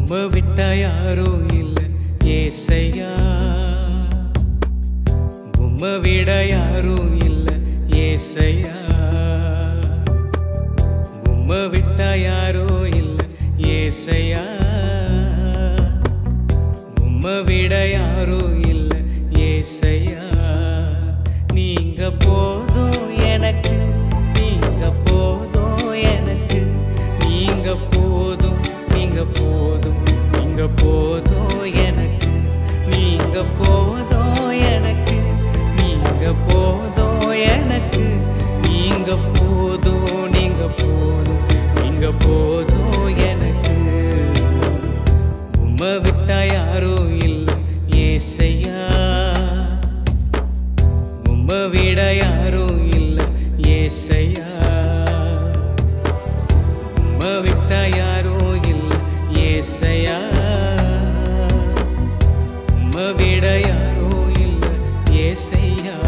உம்மை விட்டா யாரோ இல்ல ஏசையா உம்மை விட யாரோ இல்ல ஏசையா உம்மை விட்டா யாரோ இல்ல ஏசையா உம்மை விட யாரோ இல்ல ஏசையா நீங்க போதும் எனக்கு நீங்க போதும் எனக்கு நீங்க போதும் நீங்க போதும் நீங்க போதும் எனக்கு நீங்க போதும் எனக்கு நீங்க போதும் எனக்கு நீங்க போதும் நீங்க போதும் நீங்க போதும் எனக்கு உம்மை விட்டா யாரோ இல்ல ஏசையா உம்மை விட யாரோ இல்ல ஏசையா உம்மை விட்டா யாரோ இல்ல ஏசையா உம்மை விட யாரோ இல்ல ஏசையா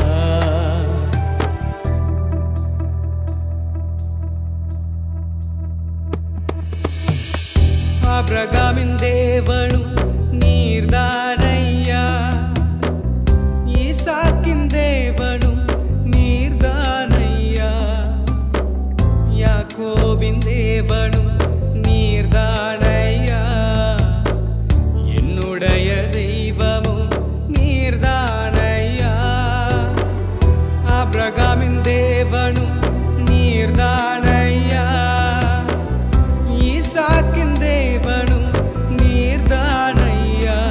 ஆபிரகாமின் தேவனும் நீர்தானையா ஈசாக்கின் தேவனும் நீர்தானையா யாக்கோபின் தேவனும் நீர்தானையா என்னுடைய தெய்வமும் நீர்தானையா ஆபிரகாமின் தேவனும் நீர்தானையா ஈசாக்கின் தேவனும் நீர்தானையா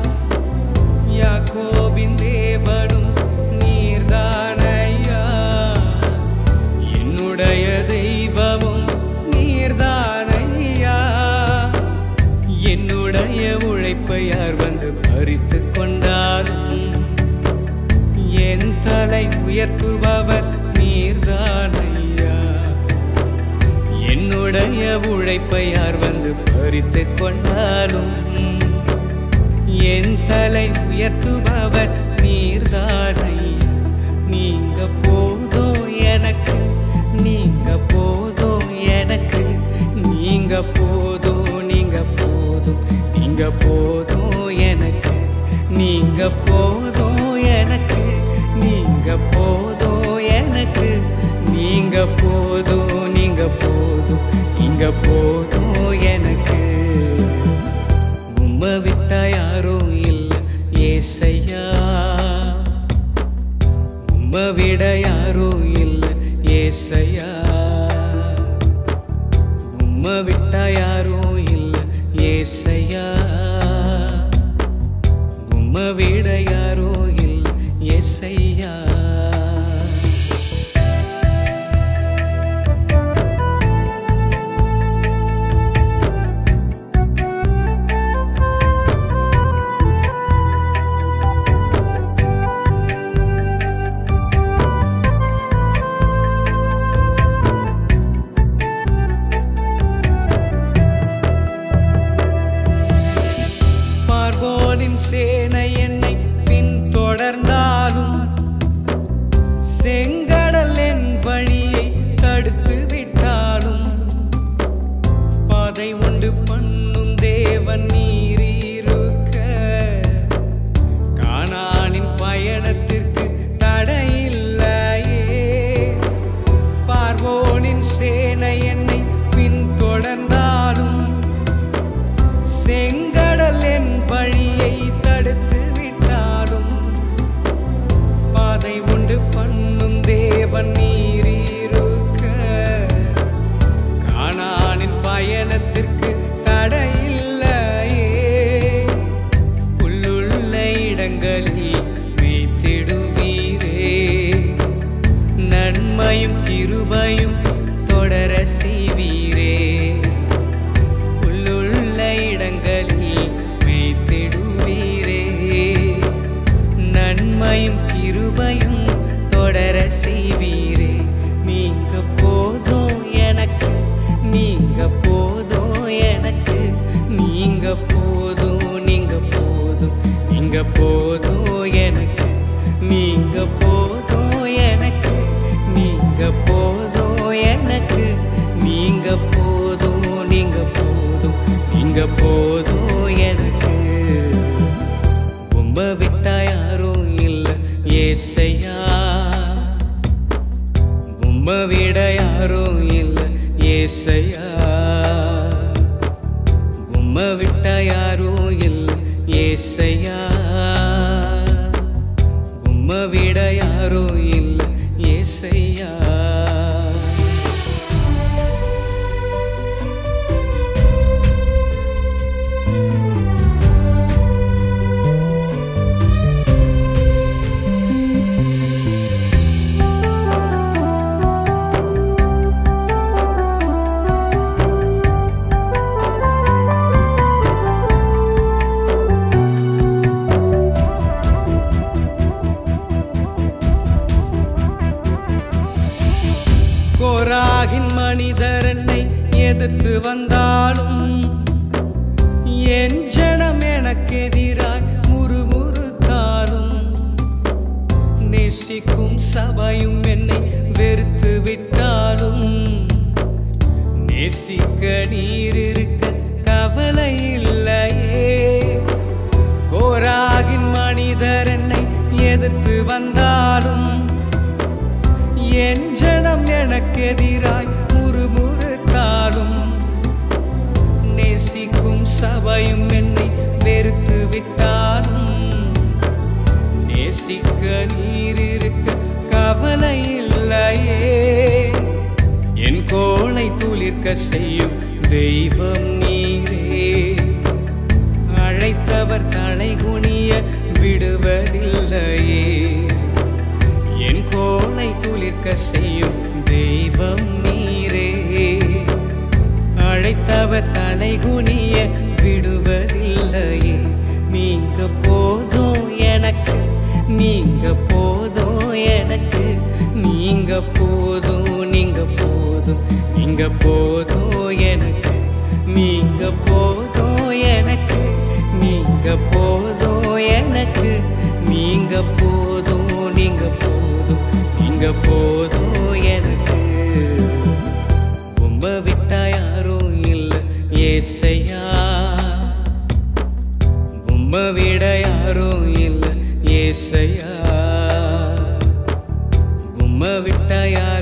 யாக்கோபின் தேவனும் நீர்தானையா என்னுடைய தெய்வமும் நீர்தானையா என்னுடைய உழைப்பை யார் வந்து பறித்து கொண்டாலும் என் தலை உயர்த்துபவர் நீர்தானையா என்னுடைய உழைப்பை யார் வந்து பறித்து கொண்டாலும் என் தலை உயர்த்துபவர் நீர்தானையா நீங்க போதும் எனக்கு நீங்க போதும் எனக்கு நீங்க போதும் நீங்க போதும் நீங்க போதும் எனக்கு நீங்க போதும் எனக்கு நீங்க போதும் எனக்கு நீங்க போதும் நீங்க போதும் நீங்க போதும் எனக்கு உம்மை விட்டா யாரும் இல்ல ஏசையா உம்மை விட யாரும் இல்ல ஏசையா உம்மை விட்டா யாரும் இல்ல ஏசையா உம்மை விட யாரும் இல்ல ஏசையா பார்வோனின் சேனை என்னை பின்தொடர்ந்தாலும் செங்கடல் என் வழியை தடுத்து விட்டாலும் பாதை உண்டு பண்ணும் தேவன் நீரீருக்க கானானின் பயணத்திற்கு தடையில்லையே பார்வோனின் சேனை என்னை பின்தொடர்ந்தாலும் செங்கடல் என் வழியை தடுத்து விட்டாலும் பாதை உண்டு பண்ணும் தேவன் நீரீருக்க கானானின் பயணத்திற்கு தடையில்லையே புல்லுள்ள இடங்களில் மேய்த்திடுவீரே நன்மையும் கிருபையும் தொடர செய்வீரே புல்லுள்ள இடங்களில் மேய்த்திடுவீரே நன்மையும் கிருபையும் தொடர செய்வீரே நீங்க போதும் எனக்கு நீங்க போதும் எனக்கு நீங்க போதும் நீங்க போதும் நீங்க போதும் எனக்கு நீங்க போதும் எனக்கு நீங்க போதும் எனக்கு நீங்க போதும் நீங்க போதும் நீங்க போதும் ஏசையா உம்மை விட்ட யாரும் இல்லை ஏசையா உம்மை விட யாரும் இல்லை ஏசையா கோராகின் மனிதர் என்னை எதிர்த்து வந்தாலும் என் ஜனம் எனக்கு எதிராய் முறுமுறுத்தாலும் நேசிக்கும் சபையும் என்னை வெறுத்து விட்டாலும் நேசிக்க நீர் இருக்க கவலை இல்லையே கோராகின் மனிதர் என்னை எதிர்த்து வந்தாலும் என் ஜனம் எனக்கு எதிராய் முறுமுறுத்தாலும் நேசிக்கும் சபையும் என்னை வெறுத்து விட்டாலும் நேசிக்க நீர் இருக்க கவலை இல்லையே என் கோளை துளிர்க்க செய்யும் தெய்வம் நீரே அழைத்தவர் தலை குனிய விடுவதில்லையே என் கோளை துளிர்க்க செய்யும் தெய்வம் நீரே அழைத்தவர் தலை குனிய விடுவதில்லையே நீங்க போதும் எனக்கு நீங்க போதும் எனக்கு நீங்க போதும் நீங்க போதும் நீங்க போதும் எனக்கு நீங்க போதும் எனக்கு நீங்க போதும் எனக்கு நீங்க போதும் நீங்க போதும் நீங்க போதும் எனக்கு உம்ப விட்டா யாரும் இல்லை ஏசையா உம்ம விட யாரும் இல்லை ஏசையா உம்ம விட்டா யாரும்